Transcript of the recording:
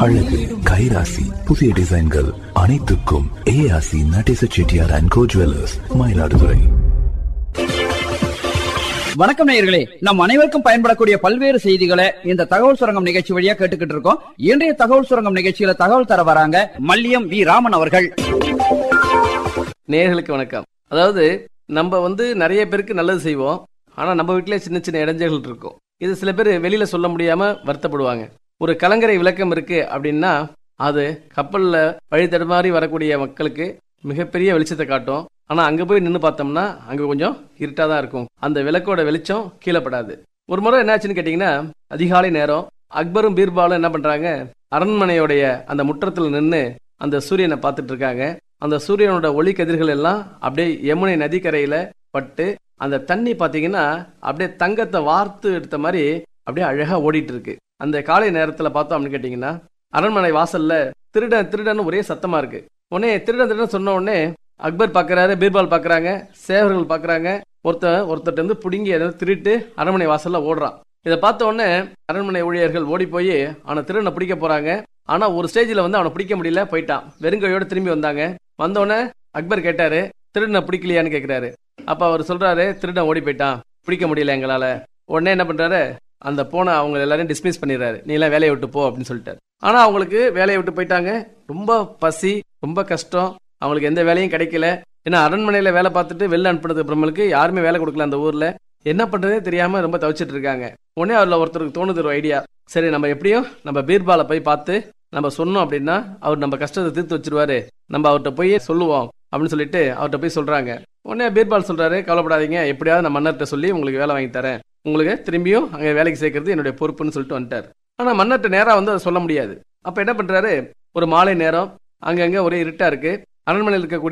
அழகு கைராசி புதிய டிசைன்கள் அனைத்துக்கும் ARC Natesa Chettiar and co jewellers Mayiladuthurai வணக்கம் நேயர்களே நம் அனைவருக்கும் பயன்படக்கூடிய பல்வேறு செய்திகளை இந்த தகவல் சுரங்கம் நிகழ்ச்சி வழியா கேட்டுக்கிட்டு இருக்கோம் இன்றைய தகவல் சுரங்கம் நிகழ்ச்சியில தகவல் தர வராங்க மல்லியம் வி ராமன் அவர்கள் நேயர்களுக்கு வணக்கம் அதாவது நம்ம வந்து நிறைய பேருக்கு நல்லது செய்வோம் ஆனா நம்ம வீட்டிலே சின்ன சின்ன இடைஞ்சல்கள் இருக்கும் இது சில பேர் வெளியில சொல்ல முடியாம வருத்தப்படுவாங்க ஒரு கலங்கரை விளக்கம் இருக்கு அப்படின்னா அது கப்பல்ல வழி தடுமாறி வரக்கூடிய மக்களுக்கு மிகப்பெரிய வெளிச்சத்தை காட்டும் ஆனா அங்க போய் நின்று பார்த்தோம்னா அங்க கொஞ்சம் இருட்டா தான் இருக்கும் அந்த விளக்கோட வெளிச்சம் கீழே படாது ஒரு முறை என்னாச்சுன்னு கேட்டீங்கன்னா அதிகாலை நேரம் அக்பரும் பீர்பாலும் என்ன பண்றாங்க அரண்மனையோடைய அந்த முற்றத்தில் நின்று அந்த சூரியனை பார்த்துட்டு இருக்காங்க அந்த சூரியனோட ஒளி கதிர்கள் எல்லாம் அப்படியே யமுனை நதிக்கரையில பட்டு அந்த தண்ணி பாத்தீங்கன்னா அப்படியே தங்கத்தை வார்த்து எடுத்த மாதிரி அப்படியே அழகா ஓடிட்டு இருக்கு அந்த காலை நேரத்துல பார்த்தோம் அப்படின்னு கேட்டீங்கன்னா அரண்மனை வாசல்ல திருடன் திருடன் ஒரே சத்தமா இருக்கு உடனே திருடன் திருடன் சொன்ன உடனே அக்பர் பாக்குறாரு பீர்பால் பாக்குறாங்க சேவர்கள் பாக்குறாங்க ஒருத்தன் ஒருத்தர் வந்து பிடுங்கி அதை திருட்டு அரண்மனை வாசல்ல ஓடுறான் இதை பார்த்த உடனே அரண்மனை ஊழியர்கள் ஓடி போய் அவனை திருடனை பிடிக்க போறாங்க ஆனா ஒரு ஸ்டேஜ்ல வந்து அவனை பிடிக்க முடியல போயிட்டான் வெறுங்கையோட திரும்பி வந்தாங்க வந்தோடனே அக்பர் கேட்டாரு திருடனை பிடிக்கலையான்னு கேக்குறாரு அப்ப அவர் சொல்றாரு திருடன் ஓடி போயிட்டான் பிடிக்க முடியல எங்களால உடனே என்ன பண்றாரு அந்த போன அவங்க எல்லாரையும் டிஸ்மிஸ் பண்ணிடுறாரு நீ எல்லாம் வேலையை விட்டு போ அப்படின்னு சொல்லிட்டாரு ஆனா அவங்களுக்கு வேலையை விட்டு போயிட்டாங்க ரொம்ப பசி ரொம்ப கஷ்டம் அவங்களுக்கு எந்த வேலையும் கிடைக்கல ஏன்னா அரண்மனையில வேலை பார்த்துட்டு வெளில அனுப்புனது அப்புறமேலுக்கு யாருமே வேலை கொடுக்கல அந்த ஊர்ல என்ன பண்றதே தெரியாம ரொம்ப தவிச்சிட்டு இருக்காங்க உடனே அதுல ஒருத்தருக்கு தோணுது ஒரு ஐடியா சரி நம்ம எப்படியும் நம்ம பீர்பாலை போய் பார்த்து நம்ம சொன்னோம் அப்படின்னா அவர் நம்ம கஷ்டத்தை தீர்த்து வச்சிருவாரு நம்ம அவர்கிட்ட போய் சொல்லுவோம் அப்படின்னு சொல்லிட்டு அவர்கிட்ட போய் சொல்றாங்க உடனே பீர்பால் சொல்றாரு கவலைப்படாதீங்க எப்படியாவது நான் மன்னர்கிட்ட சொல்லி உங்களுக்கு வேலை வாங்கி தரேன் உங்களுக்கு திரும்பியும் அங்க வேலைக்கு சேர்க்கறது என்னுடைய பொறுப்புன்னு சொல்லிட்டு வந்துட்டார் ஆனா மன்னர்கிட்ட நேரா வந்து அதை சொல்ல முடியாது அப்ப என்ன பண்றாரு ஒரு மாலை நேரம் அங்கங்க ஒரே இருட்டா இருக்கு அரண்மனையில் இருக்கக்கூடிய